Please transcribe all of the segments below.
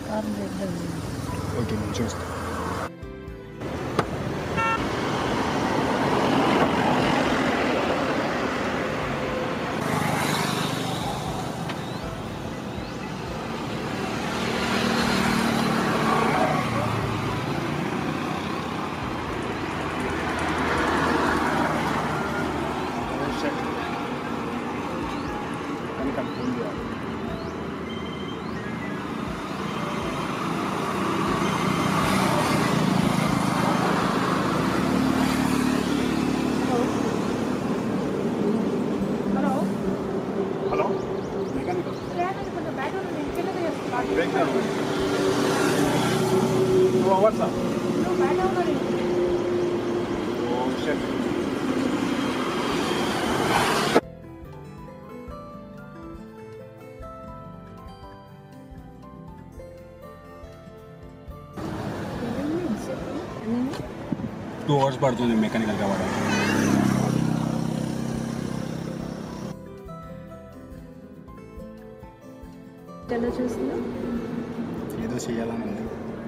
కారం చేద్దాం ఓకే నేను చూస్తాను కానీ కన్ఫర్మ్ చేయాలి హలో హలో మెకానికల్ లేదండి కొంచెం బయట ఉండండి. నేను కిందకి చేస్తాను. బ్రేక్ టూ అవర్సా నువ్వు బయట ఉండండి. ఓ షట్ టూ అవర్స్ పడుతుంది మెకానికల్ కావడం ఎలా చూస్తున్నా ఏదో చేయాలని ఉంది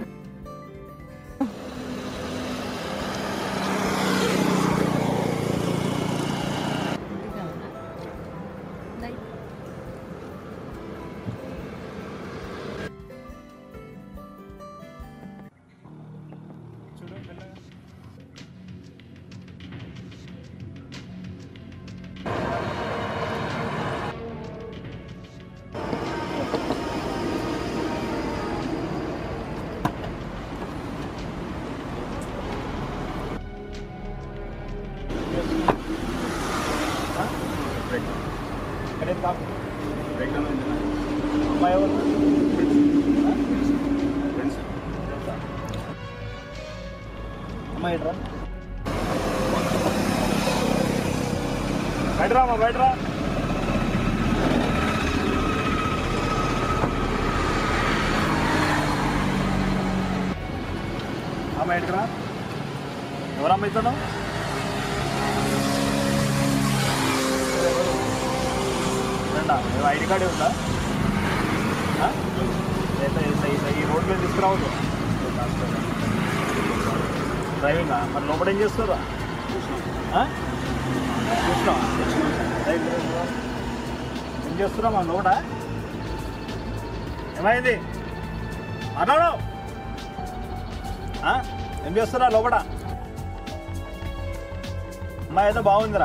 బ్రేక్ ఎక్కడే కాపు బ్రేక్ డౌన్ అయింది అమ్మాయి ఎవరు ఫ్రెండ్స్ అమ్మాయి రా బయట రా అమ్మా బయట రా అమ్మాయి ఎక్కడికి రా ఎవరమ్మ ఇతను ఫ్రెండా ఏమో ఐడి కార్డు ఉందా ఆ? ఎంత ఎంత ఎంత ఈ రోడ్ మీద తీసుకురావద్దు డ్రైవింగ్ మరి లోపల ఏం చేస్తారా చూసినావా రైట్, రైట్, రైట్. ఏం చేస్తున్నా మా లోపల ఏమైంది మాట్లాడు ఆ? ఏం చేస్తున్నా లోపల అమ్మాయి అయితే బాగుందిరా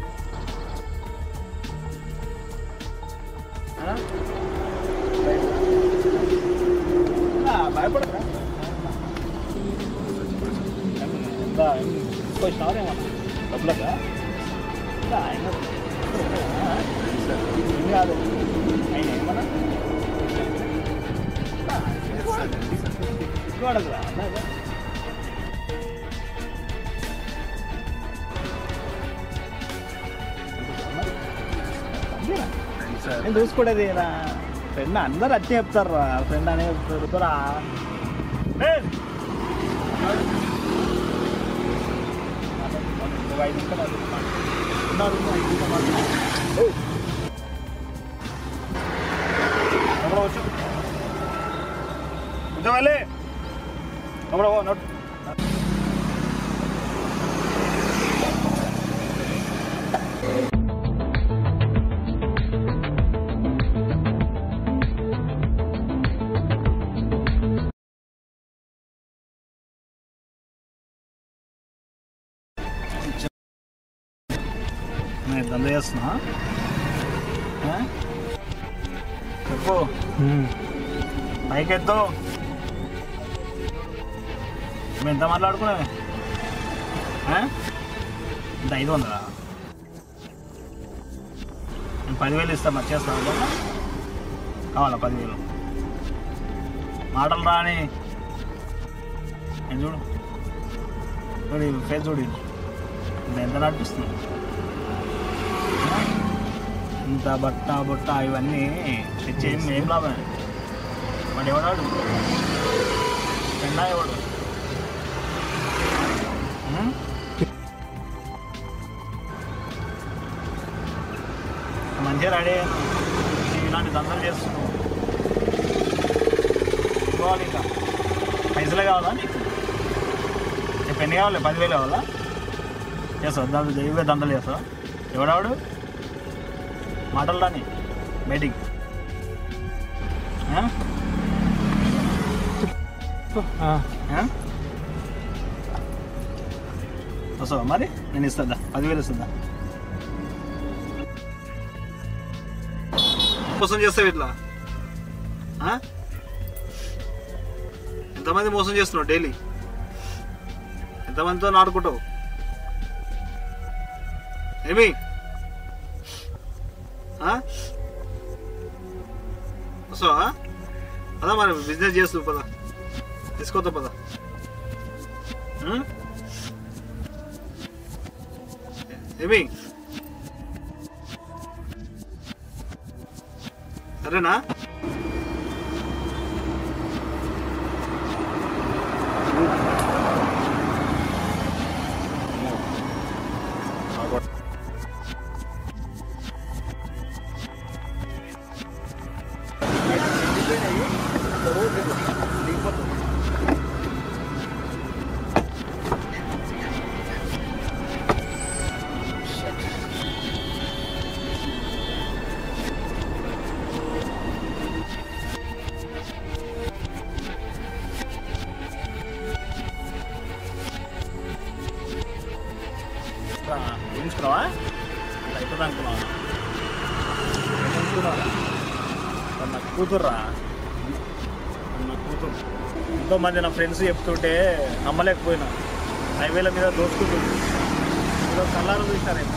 ఆ? రైట్. ఆ, భయపడరా ఎంత తీసుకొచ్చినావా ఏమన్నా డబ్బులకా ఇంకా ఆయన ఆ? ఏం కాదు ఆయన ఏమన్నా ఎక్కువ అడగరా అలాగా అంతేనా? నేను చూసుకోడేది నా ఫ్రెండ్ అందరు అట్టే చెప్తారు రా ఫ్రెండ్ అనే చెప్తారు రా ఏయ్! ఒక ఐదు నిమిషాలు అది ఉన్నారు, ఐదు నిమిషాలు మాట్లాడు. ఏయ్! ఎవరో వచ్చి కొంచెం వెళ్ళి ఎవరో నోట్ నేను దంద చేస్తున్నా ఆ? చెప్పు పైకి ఎత్తు మేము ఎంత మాట్లాడుకున్నామే ఆ? ఇంత ఐదు వందలా నేను పదివేలు ఇస్తాను వచ్చేస్తాను బాబా కావాలా పదివేలు మాటలు రాని నేను చూడు చూడు ఈ ఫేస్ చూడు ఇది. ఇది ఎంత నడిపిస్తుంది ఇంత బట్ట బుట్ట ఇవన్నీ తెచ్చి ఏం ఏం లాభం వాడు ఎవడాడు పెండా ఎవడు ఉం? మంచిగా రెడీ అయ్యాను ఇలాంటి దందలు చేస్తున్నావు అయిపోవాలి ఇంకా పైసలే కావాలా నీకు చెప్పు ఎన్ని కావాలి పదివేలు కావాలా చేస్తావు దాంతో ఇవే దండలు చేస్తావు ఎవడావాడు మాటలు రాని బయటికి ఆ? ఆ? వస్తావా మరి నేను ఇస్తుందా పదివేలు ఇస్తుందా మోసం చేస్తావు ఇట్లా ఆ? ఎంతమంది మోసం చేస్తున్నావు డైలీ ఎంతమందితో నాడుకుంటావు ఏమి ఆ? వస్తావా పదా మరి బిజినెస్ చేస్తూ పద తీసుకోతా పద ఉం? ఏమి సరేనా ఊహించుకున్నావా అయిపోతుంది అనుకున్నావా ఊహించుకున్నావా నా కూతుర్రా నా కూతురు ఎంతోమంది నా ఫ్రెండ్స్ చెప్తుంటే నమ్మలేకపోయినా హైవేల మీద దోసుకుంటుంది ఈరోజు కళ్ళారు చూసినా నేను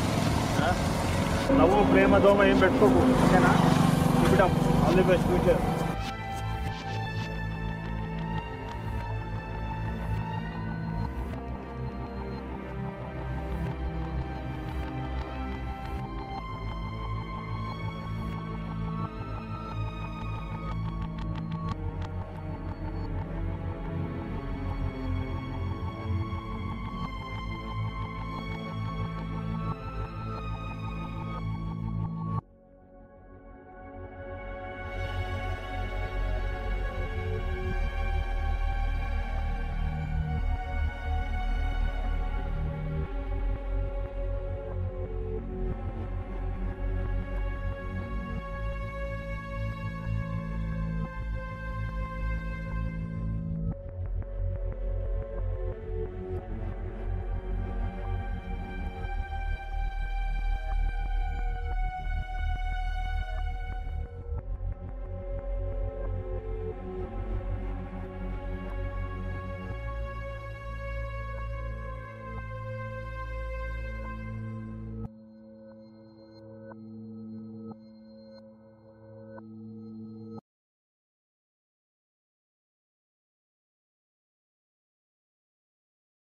ఆ? నవ్వు ప్రేమ దోమ ఏం పెట్టుకోకు ఓకేనా ఇప్పుడు ఆల్ ది బెస్ట్ ఫ్యూచర్